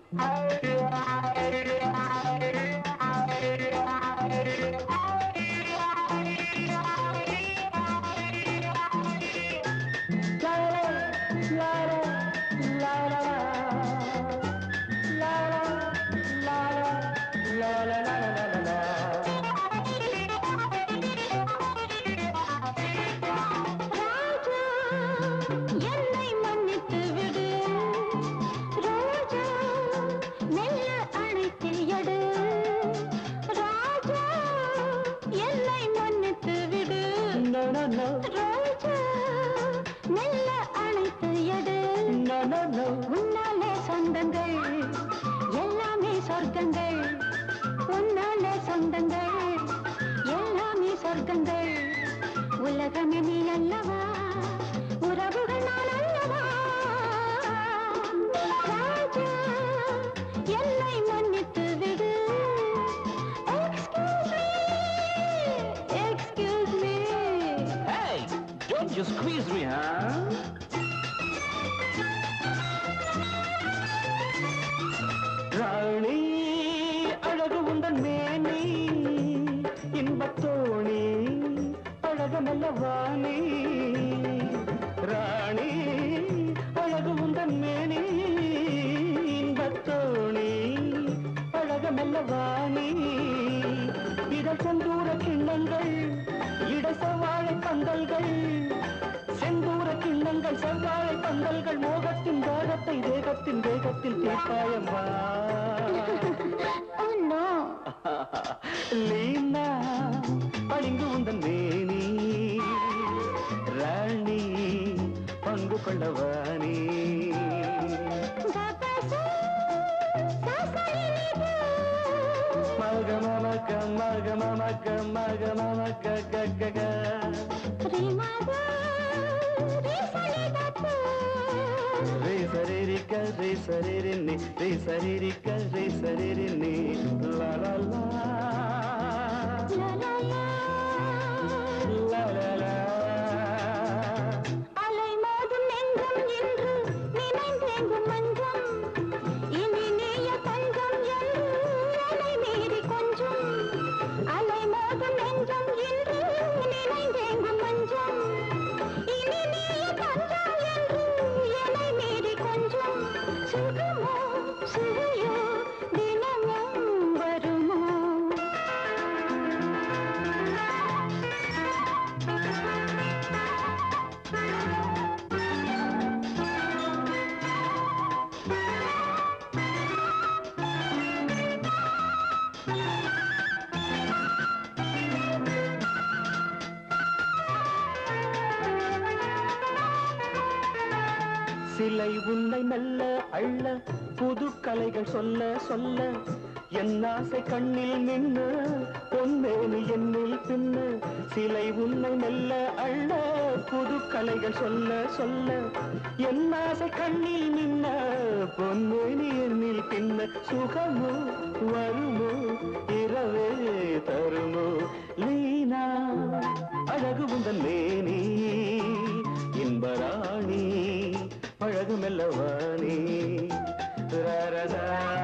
ராஜா என்னை மன்னித்து விடு ராஜா மெல்ல அணைத்து எடு ராஜா என்னை மன்னித்து விடு No, no, no, ராஜா மெல்ல அணைத்து எடு no, no, no. உன்னாலே சொந்தங்கள் எல்லாமே சொர்க்கங்கள் உன்னாலே சொந்தங்கள் எல்லாமே சொர்க்கங்கள் உலகமே நீ அல்லவா உறவுகள் நான் அல்லவா ராஜா என்னை மன்னித்து விடு excuse me excuse me Hey, don't you squeeze me, huh? ராணி அழகு உந்தன் மேனி இன்பத்தோணி அழகமல்ல வாணி ராணி அழகு உந்தன் மேனி இன்பத்தோணி அழகமல்ல வாணி இதழ் செந்தூர கிண்ணங்கள் இடை செவ்வாழை பந்தல்கள் செந்தூர கிண்ணங்கள் செவ்வாழை பந்தல்கள் மோகத்தின் தாகத்தை தேகத்தின் வேகத்தில் தீர்ப்பாயம்மா Oh no லீனா பளிங்கு உந்தன் மேனி ராணி பங்கு கொள்ளவானி மக மமக்க மக மமக்க மக மமக்க கக்க ரே சரிரிக்க ரே சரிரின்னி ரே சரிரிக்க ரே சரிரின்னி லா லா லா லா லா லா அலை மோதும் நெஞ்சம் என்று நினைந்தேங்கும் மஞ்சம் இனி நீய தங்கம் என்று என்னை மீறி கொஞ்சம் அலை மோதும் நெஞ்சம் என்று நினைந்தேங்கும் மஞ்சம் இனி நீய தங்கம் என்று என்னை மீறி கொஞ்சம் சுகமோ சுவையோ தினமும் வருமோ சிலை உன்னை மெல்ல அள்ள புது கலைகள் சொல்ல சொல்ல என் ஆசை கண்ணில் நின்று பொன்மேனி என்னில் பின்ன சிலை உன்னை மெல்ல அள்ள புது கலைகள் சொல்ல சொல்ல என் ஆசை கண்ணில் நின்ன பொன்மேனி என்னில் பின்ன சுகமோ வருமோ இரவே தருமோ லீனா அழகு உந்தன் மேனி இன்பராணி பழகு மெல்லவாணி ரரதா